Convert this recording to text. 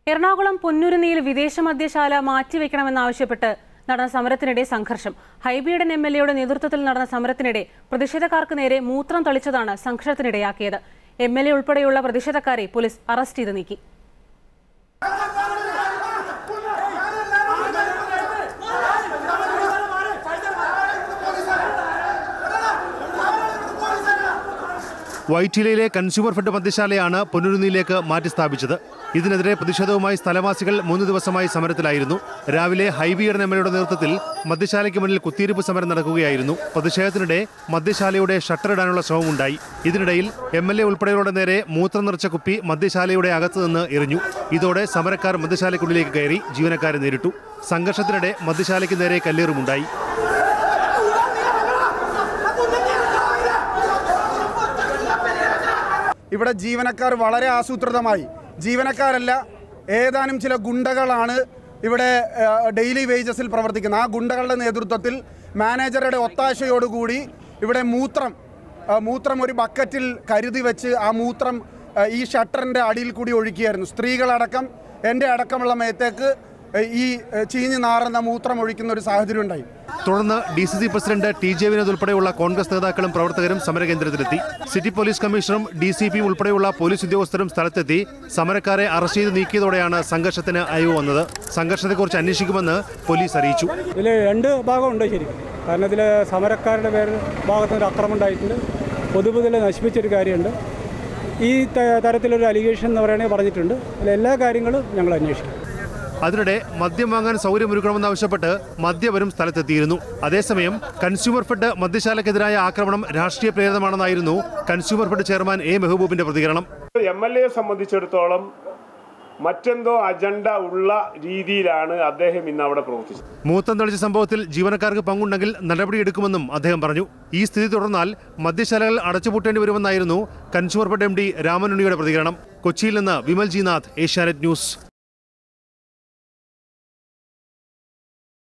എറണാകുളം പൊന്നുരുന്നിയിൽ വിദേശ മദ്യശാല മാറ്റിവെക്കണമെന്നാവശ്യപ്പെട്ട് നടന്ന സമരത്തിനിടെ സംഘർഷം ഹൈബിയുടെ എം എൽ എയുടെ നേതൃത്വത്തിൽ നടന്ന സമരത്തിനിടെ പ്രതിഷേധക്കാർക്ക് നേരെ മൂത്രം തളിച്ചതാണ് സംഘർഷത്തിനിടയാക്കിയത് എം എൽ എ ഉൾപ്പെടെയുള്ള പ്രതിഷേധക്കാരെ പോലീസ് അറസ്റ്റ് ചെയ്ത് നീക്കി വൈറ്റിലയിലെ കൺസ്യൂമർ ഫെഡ് മദ്യശാലയാണ് പൊന്നുരുന്നിയിലേക്ക് മാറ്റി സ്ഥാപിച്ചത് ഇതിനെതിരെ പ്രതിഷേധവുമായി സ്ഥലവാസികൾ മൂന്ന് ദിവസമായി സമരത്തിലായിരുന്നു രാവിലെ ഹൈബിയുടെ എം എൽഎയുടെ നേതൃത്വത്തിൽ മദ്യശാലയ്ക്ക് മുന്നിൽ കുത്തിയിരിപ്പ് സമരം നടക്കുകയായിരുന്നു പ്രതിഷേധത്തിനിടെ മദ്യശാലയുടെ ഷട്ടർ ഇടാനുള്ള ശ്രമമുണ്ടായി ഇതിനിടയിൽ എം എൽ എ ഉൾപ്പെടെയുള്ളവരുടെ നേരെ മൂത്രം നിറച്ച കുപ്പി മദ്യശാലയുടെ അകത്തു നിന്ന് എറിഞ്ഞു ഇതോടെ സമരക്കാർ മദ്യശാലയ്ക്കുള്ളിലേക്ക് കയറി ജീവനക്കാരെ നേരിട്ടു സംഘർഷത്തിനിടെ മദ്യശാലയ്ക്ക് നേരെ കല്ലേറുമുണ്ടായി ഇവിടെ ജീവനക്കാർ വളരെ ആസൂത്രിതമായി ജീവനക്കാരല്ല ഏതാനും ചില ഗുണ്ടകളാണ് ഇവിടെ ഡെയിലി വേജസിൽ പ്രവർത്തിക്കുന്നത് ആ ഗുണ്ടകളുടെ നേതൃത്വത്തിൽ മാനേജറുടെ ഒത്താശയോടുകൂടി ഇവിടെ മൂത്രം ആ, മൂത്രം ഒരു ബക്കറ്റിൽ കരുതി വെച്ച് ആ മൂത്രം ആ, ഈ ഷട്ടറിൻ്റെ അടിയിൽ കൂടി ഒഴുക്കിയായിരുന്നു സ്ത്രീകളടക്കം എൻ്റെ അടക്കമുള്ള മേത്തേക്ക് ആ, ഈ ആ, ചീഞ്ഞ് നാറുന്ന മൂത്രം ഒഴിക്കുന്ന ഒരു സാഹചര്യം ഉണ്ടായി തുടർന്ന് D C C president T J Vinod ഉൾപ്പെടെയുള്ള കോൺഗ്രസ് നേതാക്കളും പ്രവർത്തകരും സമരകേന്ദ്രത്തിലെത്തി സിറ്റി പോലീസ് കമ്മീഷണറും ഡി സി പിയും ഉൾപ്പെടെയുള്ള പോലീസ് ഉദ്യോഗസ്ഥരും സ്ഥലത്തെത്തി സമരക്കാരെ അറസ്റ്റ് ചെയ്ത് നീക്കിയതോടെയാണ് സംഘർഷത്തിന് അയവ് വന്നത് സംഘർഷത്തെക്കുറിച്ച് അന്വേഷിക്കുമെന്ന് പോലീസ് അറിയിച്ചു ഇതിൽ രണ്ട് ഭാഗമുണ്ട് ശരിക്കും കാരണം ഇതിൽ സമരക്കാരുടെ പേരിൽ ഭാഗത്ത് ഒരു അക്രമം ഉണ്ടായിട്ടുണ്ട് പൊതുപൊതുവിൽ നശിപ്പിച്ചൊരു കാര്യമുണ്ട് ഈ ത- തരത്തിലൊരു അലിഗേഷൻ എന്ന് പറയുന്നത് പറഞ്ഞിട്ടുണ്ട് അതിൽ എല്ലാ കാര്യങ്ങളും ഞങ്ങൾ അന്വേഷിക്കും അതിനിടെ മദ്യം വാങ്ങാൻ സൗകര്യമൊരുക്കണമെന്നാവശ്യപ്പെട്ട് മദ്യപരും സ്ഥലത്തെത്തിയിരുന്നു അതേസമയം കൺസ്യൂമർ ഫെഡ് മദ്യശാലയ്ക്കെതിരായ ആക്രമണം രാഷ്ട്രീയ പ്രേരിതമാണെന്നായിരുന്നു കൺസ്യൂമർ ഫെഡ് ചെയർമാൻ എ മെഹബൂബിന്റെ പ്രതികരണം എം എൽ എയെ സംബന്ധിച്ചിടത്തോളം മറ്റെന്തോ അജണ്ട ഉള്ള രീതിയിലാണ് അദ്ദേഹം ഇന്ന് അവിടെ പ്രവർത്തിച്ചത് മൂത്തം തെളിച്ച സംഭവത്തിൽ ജീവനക്കാർക്ക് പങ്കുണ്ടെങ്കിൽ നടപടിയെടുക്കുമെന്നും അദ്ദേഹം പറഞ്ഞു ഈ സ്ഥിതി തുടർന്നാൽ മദ്യശാലകൾ അടച്ചുപൂട്ടേണ്ടി വരുമെന്നായിരുന്നു കൺസ്യൂമർ ഫെഡ് എം ഡി രാമനുണ്ണിയുടെ പ്രതികരണം കൊച്ചിയിൽ നിന്ന് വിമൽ ജി നാഥ് ഏഷ്യാനെറ്റ് ന്യൂസ്